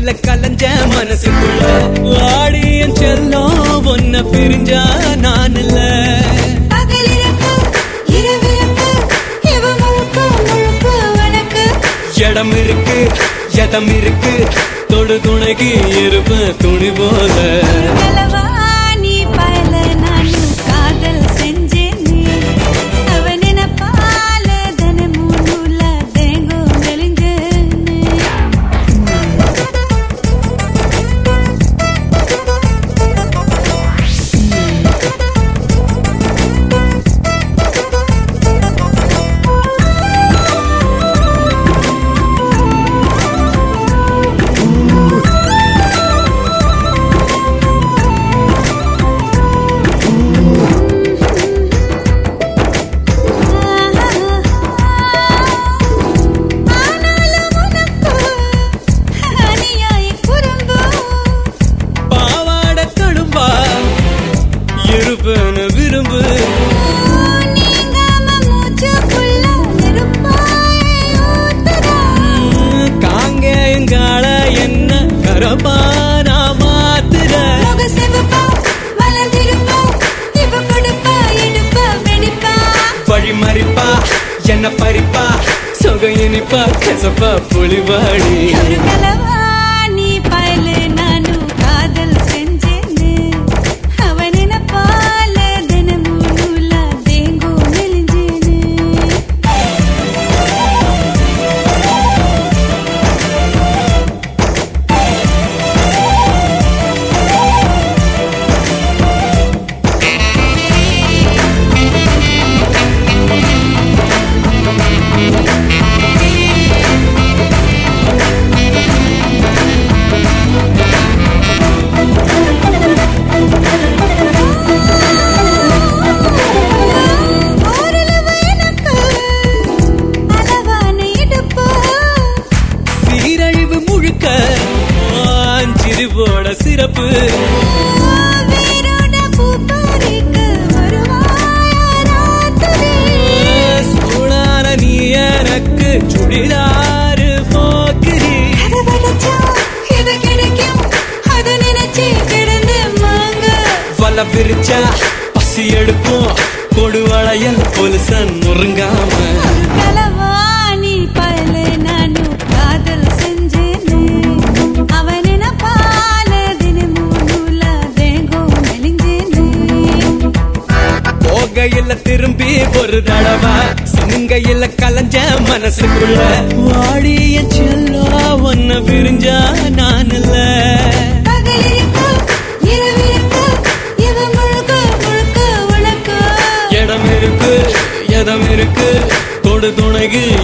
கொங்கையில கலஞ்ச மனசுக்குள்ள வாடி என் செல்லம் ஒன்ன பிரிஞ்சா நான் இல்ல பகலிரப்பு இரவிரப்பு இவ முழுக்க முழுக்க உனக்கு இடம் இருக்கு எதம் இருக்கு தொடு துணைக்கு இருப்ப துணி போல கலவா நீ பயல நானும் காதல் செஞ்சேனே அவ நினைப்பால தினமும் நூல தேங்கும் மெலிஞ்சேனே ஆனாலும் உனக்கு அநியாய குறும்பு பாவாட தழும்பா இருப்பன விரும்பு நீங்காம மூச்சுக்குள்ள நெருப்பாய் ஊத்துதா காங்கேயங்கால என்ன கரபானா மாத்துற முக சிவப்பா மலர்ந்திருப்பா இவ கொடுப்பா எடுப்பா வெடிப்பா வழி மறிப்பா என்ன பறிப்பா சொக இனிப்பா கசப்பா புலிவாடி ஒரு கலவா நீ பயல நானும் காதல் செஞ்சேனே அவன் நினைப்பால தினமும் நூலா தேங்கும் மெலிஞ்சேனே ஓரளவு எனக்கு அளவான இடுப்பு சீரழிவு முழுக்க சிறுபோட சிறப்பு வேரோட பூ பறிக்க வருவாயா ராத்திரி சூடான நீ எனக்கு சுடிதாரு போக்குறி கதவடைச்சா இது கிடைக்கும் அது நினைச்சு கிடந்து மாங்க வல விரிச்சா பசி எடுப்போம் கொடுவளையல் பொலிசன் முருங்காம ஒரு கலவா நீ பயல நானும் காதல் செஞ்சேனே அவன் நினைப்பால தினமும் நூலா தேங்கும் மெலிஞ்சேனே போகையில திரும்பி ஒரு தடவை சிங்கையில கலஞ்ச மனசுக்குள்ள வாடிய செல்லா ஒன்ன பிரிஞ்சா நான் இல்ல பகலிருக்க இரவிருக்க இவ முழுக்க முழுக்க உனக்கு இடம் இருக்கு எதம் இருக்கு தொடு துணைக்கு